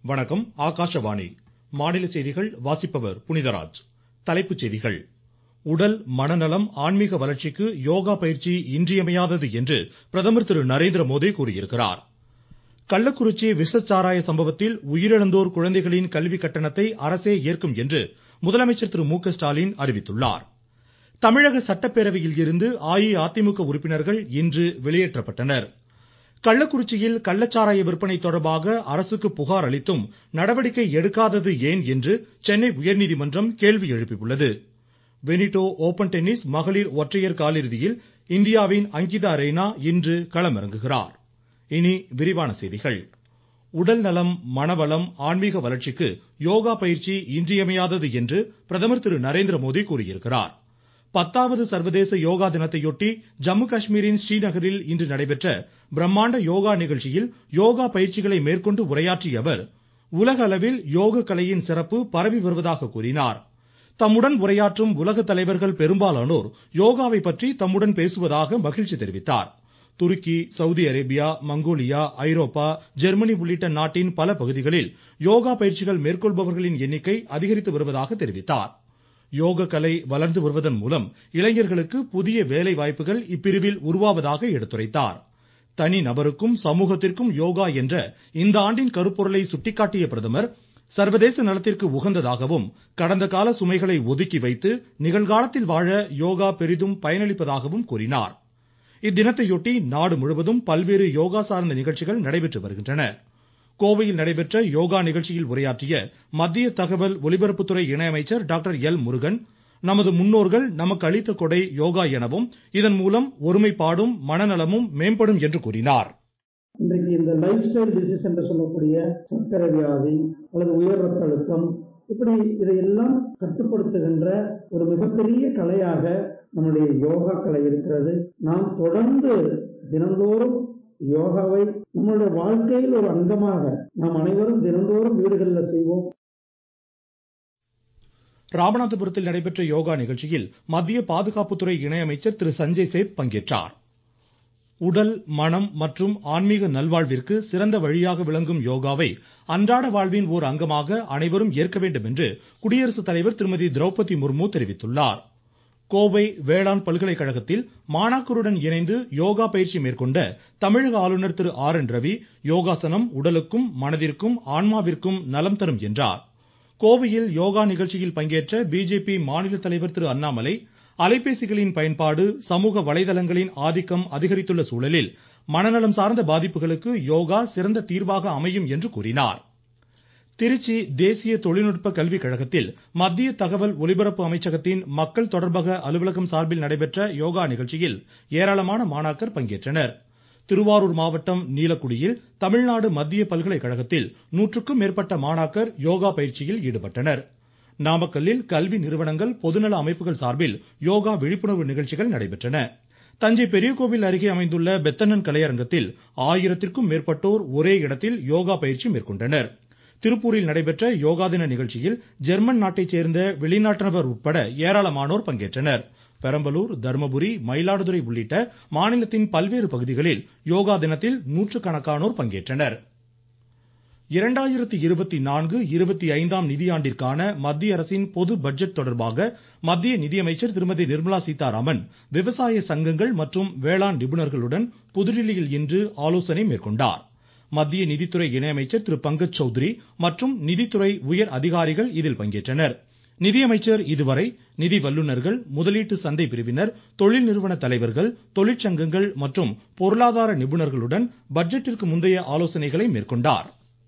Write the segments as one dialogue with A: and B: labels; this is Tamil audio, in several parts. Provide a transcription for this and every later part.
A: வணக்கம் ஆகாஷவாணி மாநில செய்திகள் வாசிப்பவர் புனிதராஜ் தலைப்புச் செய்திகள் உடல் மனநலம் ஆன்மீக வளர்ச்சிக்கு யோகா பயிற்சி இன்றியமையாதது என்று பிரதமர் திரு நரேந்திர மோடி கூறியிருக்கிறார் கள்ளக்குறிச்சி விஷச்சாராய சம்பவத்தில் உயிரிழந்தோர் குழந்தைகளின் கல்வி கட்டணத்தை அரசே ஏற்கும் என்று முதலமைச்சர் திரு மு க ஸ்டாலின் அறிவித்துள்ளார் தமிழக சட்டப்பேரவையில் இருந்து அஇஅதிமுக உறுப்பினர்கள் இன்று வெளியேற்றப்பட்டனர் கள்ளக்குறிச்சியில் கள்ளச்சாராய விற்பனை தொடர்பாக அரசுக்கு புகார் அளித்தும் நடவடிக்கை எடுக்காதது ஏன் என்று சென்னை உயர்நீதிமன்றம் கேள்வி எழுப்பியுள்ளது பெனிட்டோ ஓபன் டென்னிஸ் மகளிர் ஒற்றையர் காலிறுதியில் இந்தியாவின் அங்கிதா ரெய்னா இன்று களமிறங்குகிறார் இனி விரிவான செய்திகள் உடல் நலம் மனவளம் ஆன்மீக வளர்ச்சிக்கு யோகா பயிற்சி இன்றியமையாதது என்று பிரதமர் திரு நரேந்திர மோடி கூறியிருக்கிறார் பத்தாவது சர்வதேச யோகா தினத்தையொட்டி ஜம்மு காஷ்மீரின் ஸ்ரீநகரில் இன்று நடைபெற்ற பிரம்மாண்ட யோகா நிகழ்ச்சியில் யோகா பயிற்சிகளை மேற்கொண்டு உரையாற்றிய அவர் உலக அளவில் யோக கலையின் சிறப்பு பரவி வருவதாக கூறினார் தம்முடன் உரையாற்றும் உலக தலைவர்கள் பெரும்பாலானோர் யோகாவை பற்றி தம்முடன் பேசுவதாக மகிழ்ச்சி தெரிவித்தார் துருக்கி சவுதி அரேபியா மங்கோலியா ஐரோப்பா ஜெர்மனி உள்ளிட்ட நாட்டின் பல பகுதிகளில் யோகா பயிற்சிகள் மேற்கொள்பவர்களின் எண்ணிக்கை அதிகரித்து வருவதாக தெரிவித்தார் யோக கலை வளர்ந்து வருவதன் மூலம் இளைஞர்களுக்கு புதிய வேலை வாய்ப்புகள் இப்பிரிவில் உருவாவதாக எடுத்துரைத்தார் தனி நபருக்கும் சமூகத்திற்கும் யோகா என்ற இந்த ஆண்டின் கருப்பொருளை சுட்டிக்காட்டிய பிரதமர் சர்வதேச நலத்திற்கு உகந்ததாகவும் கடந்த கால சுமைகளை ஒதுக்கி வைத்து நிகழ்காலத்தில் வாழ யோகா பெரிதும் பயனளிப்பதாகவும் கூறினார் இத்தினத்தையொட்டி நாடு முழுவதும் பல்வேறு யோகா சார்ந்த நிகழ்ச்சிகள் நடைபெற்று வருகின்றன கோவையில் நடைபெற்ற யோகா நிகழ்ச்சியில் உரையாற்றிய மத்திய தகவல் ஒலிபரப்புத்துறை இணையமைச்சர் டாக்டர் எல் முருகன் நமது முன்னோர்கள் நமக்கு அளித்த கொடை யோகா எனவும் இதன் மூலம் ஒருமைப்பாடும் மனநலமும் மேம்படும் என்று கூறினார்
B: இன்றைக்கு இந்த லைஃப் ஸ்டைல் டிசீஸ் என்று சொல்லக்கூடிய சர்க்கரை வியாதி அல்லது உயர் ரத்த அழுத்தம் இப்படி இதையெல்லாம் கட்டுப்படுத்துகின்ற ஒரு மிகப்பெரிய கலையாக நம்முடைய யோகா கலை இருக்கிறது நாம் தொடர்ந்து தினந்தோறும் யோகாவை நம்மளுடைய வாழ்க்கையில் ஒரு அங்கமாக நாம் அனைவரும் தினந்தோறும் வீடுகளில் செய்வோம்
A: ராமநாதபுரத்தில் நடைபெற்ற யோகா நிகழ்ச்சியில் மத்திய பாதுகாப்புத்துறை இணையமைச்சர் திரு சஞ்சய் சேத் பங்கேற்றார் உடல் மனம் மற்றும் ஆன்மீக நல்வாழ்விற்கு சிறந்த வழியாக விளங்கும் யோகாவை அன்றாட வாழ்வின் ஓர் அங்கமாக அனைவரும் ஏற்க வேண்டும் என்று குடியரசுத் தலைவர் திருமதி திரௌபதி முர்மு தெரிவித்துள்ளார் கோவை வேளாண் பல்கலைக்கழகத்தில் மாணாக்கருடன் இணைந்து யோகா பயிற்சி மேற்கொண்ட தமிழக ஆளுநர் திரு ஆர் என் ரவி யோகாசனம் உடலுக்கும் மனதிற்கும் ஆன்மாவிற்கும் நலம் தரும் என்றார் கோவையில் யோகா நிகழ்ச்சியில் பங்கேற்ற பிஜேபி மாநில தலைவர் திரு அண்ணாமலை அலைபேசிகளின் பயன்பாடு சமூக வலைதளங்களின் ஆதிக்கம் அதிகரித்துள்ள சூழலில் மனநலம் சார்ந்த பாதிப்புகளுக்கு யோகா சிறந்த தீர்வாக அமையும் என்று கூறினார் திருச்சி தேசிய தொழில்நுட்ப கல்விக் கழகத்தில் மத்திய தகவல் ஒலிபரப்பு அமைச்சகத்தின் மக்கள் தொடர்பக அலுவலகம் சார்பில் நடைபெற்ற யோகா நிகழ்ச்சியில் ஏராளமான மாணாக்கர் பங்கேற்றனர் திருவாரூர் மாவட்டம் நீலக்குடியில் தமிழ்நாடு மத்திய பல்கலைக்கழகத்தில் நூற்றுக்கும் மேற்பட்ட மாணாக்கர் யோகா பயிற்சியில் ஈடுபட்டனர் நாமக்கல்லில் கல்வி நிறுவனங்கள் பொதுநல அமைப்புகள் சார்பில் யோகா விழிப்புணர்வு நிகழ்ச்சிகள் நடைபெற்றன தஞ்சை பெரியகோவில் அருகே அமைந்துள்ள பெத்தனன் கலையரங்கத்தில் ஆயிரத்திற்கும் மேற்பட்டோர் ஒரே இடத்தில் யோகா பயிற்சி மேற்கொண்டனர் திருப்பூரில் நடைபெற்ற யோகா தின நிகழ்ச்சியில் ஜெர்மன் நாட்டைச் சேர்ந்த வெளிநாட்டினர் உட்பட ஏராளமானோர் பங்கேற்றனர் பெரம்பலூர் தர்மபுரி மயிலாடுதுறை உள்ளிட்ட மாநிலத்தின் பல்வேறு பகுதிகளில் யோகா தினத்தில் நூற்றுக்கணக்கானோர் பங்கேற்றனர் இரண்டாயிரத்தி இருபத்தி நான்கு இருபத்தி ஐந்தாம் நிதியாண்டிற்கான மத்திய அரசின் பொது பட்ஜெட் தொடர்பாக மத்திய நிதியமைச்சர் திருமதி நிர்மலா சீதாராமன் விவசாய சங்கங்கள் மற்றும் வேளாண் நிபுணர்களுடன் புதுதில்லியில் இன்று ஆலோசனை மேற்கொண்டார் மத்திய நிதித்துறை இணையமைச்சர் திரு பங்கஜ் சௌத்ரி மற்றும் நிதித்துறை உயர் அதிகாரிகள் இதில் பங்கேற்றனர் நிதியமைச்சர் இதுவரை நிதி வல்லுநர்கள் முதலீட்டு சந்தை பிரிவினர் தொழில் நிறுவன தலைவர்கள் தொழிற்சங்கங்கள் மற்றும் பொருளாதார நிபுணர்களுடன் பட்ஜெட்டிற்கு முந்தைய ஆலோசனைகளை மேற்கொண்டார்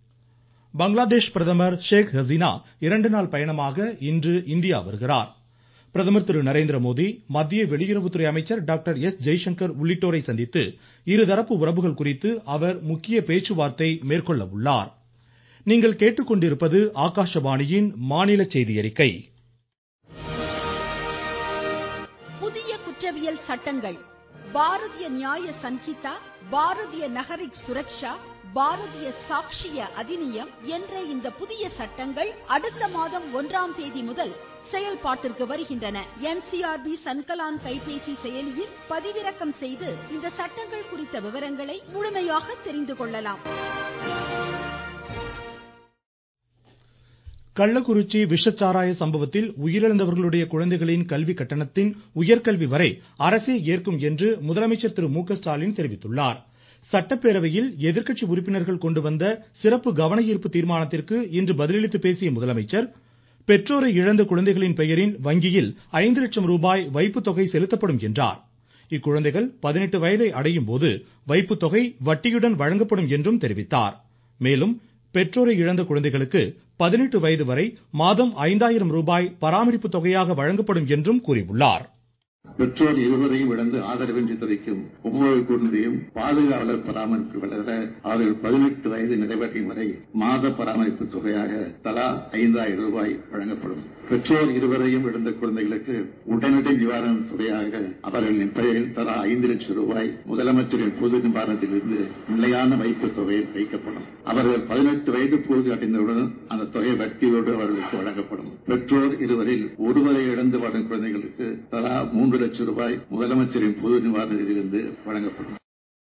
A: பங்களாதேஷ் பிரதமர் ஷேக் ஹசீனா இரண்டு நாள் பயணமாக இன்று இந்தியா வருகிறார் பிரதமர் திரு நரேந்திர மோடி மத்திய வெளியுறவுத்துறை அமைச்சர் டாக்டர் எஸ் ஜெய்சங்கர் உள்ளிட்டோரை சந்தித்து இருதரப்பு உறவுகள் குறித்து அவர் முக்கிய பேச்சுவார்த்தை மேற்கொள்ள உள்ளார் நீங்கள் கேட்டுக்கொண்டிருப்பது ஆகாஷவாணியின் மாநில செய்தி அறிக்கை
C: புதிய குற்றவியல் சட்டங்கள் பாரதிய நியாய சன்ஹிதா பாரதிய நகரிக் சுரக்ஷா பாரதிய சாட்சிய அதிநியம் என்ற இந்த புதிய சட்டங்கள் அடுத்த மாதம் ஒன்றாம் தேதி முதல் செயல்பாட்டிற்கு வருகின்றன என்சிஆர்பி சன்கலான் கைபேசி செயலியில் பதிவிறக்கம் செய்து இந்த சட்டங்கள் குறித்த விவரங்களை முழுமையாக தெரிந்து கொள்ளலாம்
A: கள்ளக்குறிச்சி விஷச்சாராய சம்பவத்தில் உயிரிழந்தவர்களுடைய குழந்தைகளின் கல்வி கட்டணத்தின் உயர்கல்வி வரை அரசே ஏற்கும் என்று முதலமைச்சர் திரு மு க ஸ்டாலின் தெரிவித்துள்ளார் சட்டப்பேரவையில் எதிர்க்கட்சி உறுப்பினர்கள் கொண்டு வந்த சிறப்பு கவன ஈர்ப்பு தீர்மானத்திற்கு இன்று பதிலளித்து பேசிய முதலமைச்சர் பெற்றோரை இழந்த குழந்தைகளின் பெயரில் வங்கியில் ஐந்து லட்சம் ரூபாய் வைப்புத் தொகை செலுத்தப்படும் என்றார் இக்குழந்தைகள் பதினெட்டு வயதை அடையும் போது வைப்புத் தொகை வட்டியுடன் வழங்கப்படும் என்றும் தெரிவித்தார் மேலும் பெற்றோரை இழந்த குழந்தைகளுக்கு பதினெட்டு வயது வரை மாதம் ஐந்தாயிரம் ரூபாய் பராமரிப்பு தொகையாக வழங்கப்படும் என்றும் கூறியுள்ளார்
D: பெற்றோர் இருவரையும் இழந்து ஆதரவின்றி தவிக்கும் ஒவ்வொரு குழந்தையும் பாதுகாவலர் பராமரிப்பு வளர அவர்கள் பதினெட்டு வயது நிறைவேற்றும் வரை மாத பராமரிப்பு தொகையாக தலா ஐந்தாயிரம் ரூபாய் வழங்கப்படும் பெற்றோர் இருவரையும் இழந்த குழந்தைகளுக்கு உடனடி நிவாரண தொகையாக அவர்களின் பெயரில் தலா ஐந்து லட்சம் ரூபாய் முதலமைச்சரின் பொது நிவாரணத்திலிருந்து நிலையான வைப்பு தொகை வைக்கப்படும் அவர்கள் பதினெட்டு வயது பூர்த்தி அடைந்தவுடன் அந்த தொகை வட்டியோடு அவர்களுக்கு வழங்கப்படும் பெற்றோர் இருவரில் ஒருவரை இழந்து வாடும் குழந்தைகளுக்கு தலா மூன்று லட்சம் ரூபாய் முதலமைச்சரின் பொது நிவாரணத்திலிருந்து வழங்கப்படும்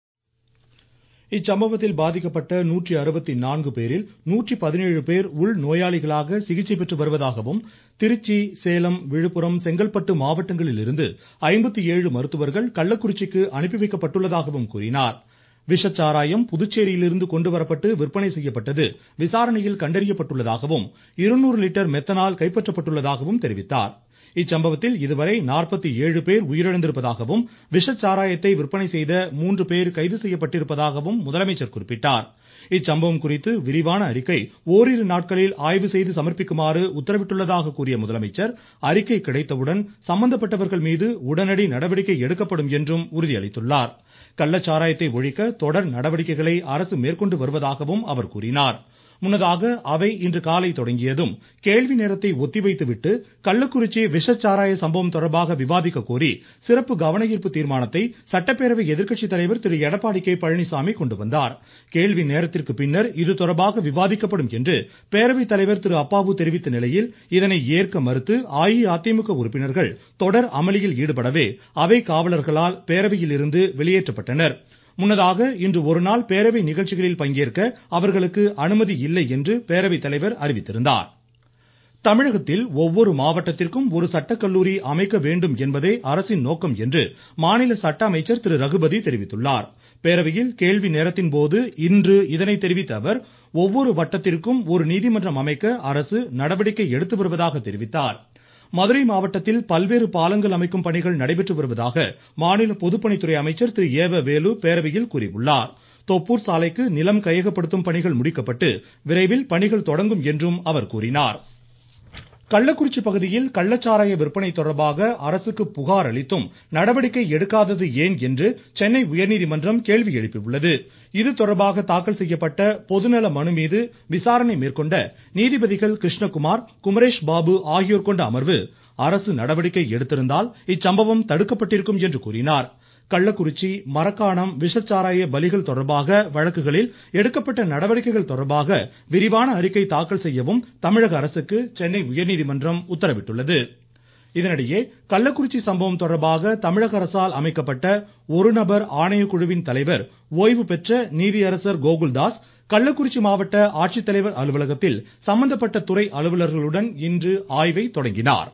A: இச்சம்பவத்தில் பாதிக்கப்பட்ட நூற்றி அறுபத்தி நான்கு பேரில் நூற்றி பதினேழு பேர் உள் நோயாளிகளாக சிகிச்சை பெற்று வருவதாகவும் திருச்சி சேலம் விழுப்புரம் செங்கல்பட்டு மாவட்டங்களில் இருந்து ஐம்பத்தி ஏழு மருத்துவர்கள் கள்ளக்குறிச்சிக்கு அனுப்பி வைக்கப்பட்டுள்ளதாகவும் கூறினார் விஷச்சாராயம் புதுச்சேரியிலிருந்து கொண்டு வரப்பட்டு விற்பனை செய்யப்பட்டது விசாரணையில் கண்டறியப்பட்டுள்ளதாகவும் இருநூறு லிட்டர் மெத்தனால் கைப்பற்றப்பட்டுள்ளதாகவும் தெரிவித்தார் இச்சம்பவத்தில் இதுவரை நாற்பத்தி ஏழு பேர் உயிரிழந்திருப்பதாகவும் விஷச்சாராயத்தை விற்பனை செய்த மூன்று பேர் கைது செய்யப்பட்டிருப்பதாகவும் முதலமைச்சர் குறிப்பிட்டார் இச்சம்பவம் குறித்து விரிவான அறிக்கை ஓரிரு நாட்களில் ஆய்வு செய்து சமர்ப்பிக்குமாறு உத்தரவிட்டுள்ளதாக கூறிய முதலமைச்சர் அறிக்கை கிடைத்தவுடன் சம்பந்தப்பட்டவர்கள் மீது உடனடி நடவடிக்கை எடுக்கப்படும் என்றும் உறுதியளித்துள்ளார் கள்ளச்சாராயத்தை ஒழிக்க தொடர் நடவடிக்கைகளை அரசு மேற்கொண்டு வருவதாகவும் அவர் கூறினார் முன்னதாக அவை இன்று காலை தொடங்கியதும் கேள்வி நேரத்தை ஒத்திவைத்துவிட்டு கள்ளக்குறிச்சி விஷச்சாராய சம்பவம் தொடர்பாக விவாதிக்க கோரி சிறப்பு கவன ஈர்ப்பு தீர்மானத்தை சட்டப்பேரவை எதிர்க்கட்சித் தலைவர் திரு எடப்பாடி கே பழனிசாமி கொண்டு வந்தார் கேள்வி நேரத்திற்கு பின்னர் இது தொடர்பாக விவாதிக்கப்படும் என்று பேரவைத் தலைவர் திரு அப்பாவு தெரிவித்த நிலையில் இதனை ஏற்க மறுத்து அஇஅதிமுக உறுப்பினர்கள் தொடர் அமளியில் ஈடுபடவே அவை காவலர்களால் பேரவையில் இருந்து வெளியேற்றப்பட்டனர் முன்னதாக இன்று ஒருநாள் பேரவை நிகழ்ச்சிகளில் பங்கேற்க அவர்களுக்கு அனுமதி இல்லை என்று பேரவைத் தலைவர் அறிவித்திருந்தார் தமிழகத்தில் ஒவ்வொரு மாவட்டத்திற்கும் ஒரு சட்டக்கல்லூரி அமைக்க வேண்டும் என்பதே அரசின் நோக்கம் என்று மாநில சட்ட அமைச்சர் திரு ரகுபதி தெரிவித்துள்ளார் பேரவையில் கேள்வி நேரத்தின் போது இன்று இதனை தெரிவித்த அவர் ஒவ்வொரு வட்டத்திற்கும் ஒரு நீதிமன்றம் அமைக்க அரசு நடவடிக்கை எடுத்து வருவதாக தெரிவித்தார் மதுரை மாவட்டத்தில் பல்வேறு பாலங்கள் அமைக்கும் பணிகள் நடைபெற்று வருவதாக மாநில பொதுப்பணித்துறை அமைச்சர் திரு ஏவ வேலு பேரவையில் கூறியுள்ளார் தொப்பூர் சாலைக்கு நிலம் கையகப்படுத்தும் பணிகள் முடிக்கப்பட்டு விரைவில் பணிகள் தொடங்கும் என்றும் அவர் கூறினார் கள்ளக்குறிச்சி பகுதியில் கள்ளச்சாராய விற்பனை தொடர்பாக அரசுக்கு புகார் அளித்தும் நடவடிக்கை எடுக்காதது ஏன் என்று சென்னை உயர்நீதிமன்றம் கேள்வி எழுப்பியுள்ளது இது தொடர்பாக தாக்கல் செய்யப்பட்ட பொதுநல மனு மீது விசாரணை மேற்கொண்ட நீதிபதிகள் கிருஷ்ணகுமார் குமரேஷ் பாபு ஆகியோர் கொண்ட அமர்வு அரசு நடவடிக்கை எடுத்திருந்தால் இச்சம்பவம் தடுக்கப்பட்டிருக்கும் என்று கூறினார் கள்ளக்குறிச்சி மரக்காணம் விஷச்சாராய பலிகள் தொடர்பாக வழக்குகளில் எடுக்கப்பட்ட நடவடிக்கைகள் தொடர்பாக விரிவான அறிக்கை தாக்கல் செய்யவும் தமிழக அரசுக்கு சென்னை உயர்நீதிமன்றம் உத்தரவிட்டுள்ளது இதனிடையே கள்ளக்குறிச்சி சம்பவம் தொடர்பாக தமிழக அரசால் அமைக்கப்பட்ட ஒரு நபர் ஆணையக்குழுவின் தலைவர் ஓய்வு பெற்ற நீதியரசர் கோகுல்தாஸ் கள்ளக்குறிச்சி மாவட்ட ஆட்சித்தலைவர் அலுவலகத்தில் சம்பந்தப்பட்ட துறை அலுவலர்களுடன் இன்று ஆய்வை தொடங்கினார்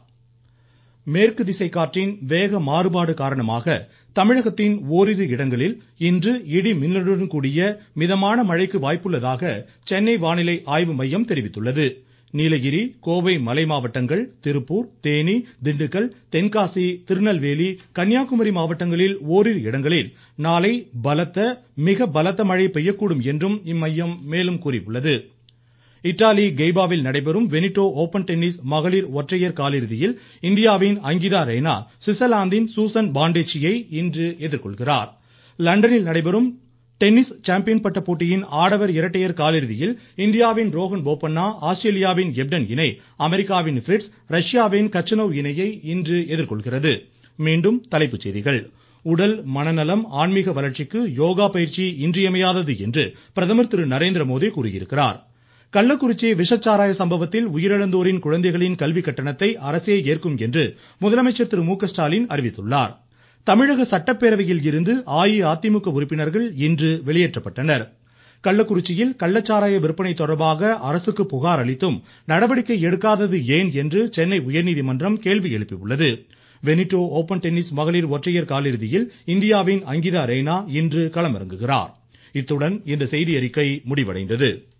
A: மேற்கு திசை காற்றின் வேக மாறுபாடு காரணமாக தமிழகத்தின் ஓரிரு இடங்களில் இன்று இடி மின்னலுடன் கூடிய மிதமான மழைக்கு வாய்ப்புள்ளதாக சென்னை வானிலை ஆய்வு மையம் தெரிவித்துள்ளது நீலகிரி கோவை மலை மாவட்டங்கள் திருப்பூர் தேனி திண்டுக்கல் தென்காசி திருநெல்வேலி கன்னியாகுமரி மாவட்டங்களில் ஓரிரு இடங்களில் நாளை பலத்த மிக பலத்த மழை பெய்யக்கூடும் என்றும் இம்மையம் மேலும் கூறியுள்ளது இத்தாலி கெய்பாவில் நடைபெறும் வெனிட்டோ ஓபன் டென்னிஸ் மகளிர் ஒற்றையர் காலிறுதியில் இந்தியாவின் அங்கிதா ரெய்னா சுவிட்சர்லாந்தின் சூசன் பாண்டேச்சியை இன்று எதிர்கொள்கிறார் லண்டனில் நடைபெறும் டென்னிஸ் சாம்பியன் பட்ட போட்டியின் ஆடவர் இரட்டையர் காலிறுதியில் இந்தியாவின் ரோஹன் போபண்ணா ஆஸ்திரேலியாவின் எப்டன் இணை அமெரிக்காவின் பிரிட்ஸ் ரஷ்யாவின் கச்சனோவ் இணையை இன்று எதிர்கொள்கிறது மீண்டும் தலைப்புச் செய்திகள் உடல் மனநலம் ஆன்மீக வளர்ச்சிக்கு யோகா பயிற்சி இன்றியமையாதது என்று பிரதமர் திரு நரேந்திர மோடி கூறியிருக்கிறார் கள்ளக்குறிச்சி விஷச்சாராய சம்பவத்தில் உயிரிழந்தோரின் குழந்தைகளின் கல்வி கட்டணத்தை அரசே ஏற்கும் என்று முதலமைச்சர் திரு மு க ஸ்டாலின் அறிவித்துள்ளார் தமிழக சட்டப்பேரவையில் இருந்து அஇஅதிமுக உறுப்பினர்கள் இன்று வெளியேற்றப்பட்டனர் கள்ளக்குறிச்சியில் கள்ளச்சாராய விற்பனை தொடர்பாக அரசுக்கு புகார் அளித்தும் நடவடிக்கை எடுக்காதது ஏன் என்று சென்னை உயர்நீதிமன்றம் கேள்வி எழுப்பியுள்ளது வெனிட்டோ ஓபன் டென்னிஸ் மகளிர் ஒற்றையர் காலிறுதியில் இந்தியாவின் அங்கிதா ரெய்னா இன்று களமிறங்குகிறார் இத்துடன் இந்த செய்தியறிக்கை முடிவடைந்தது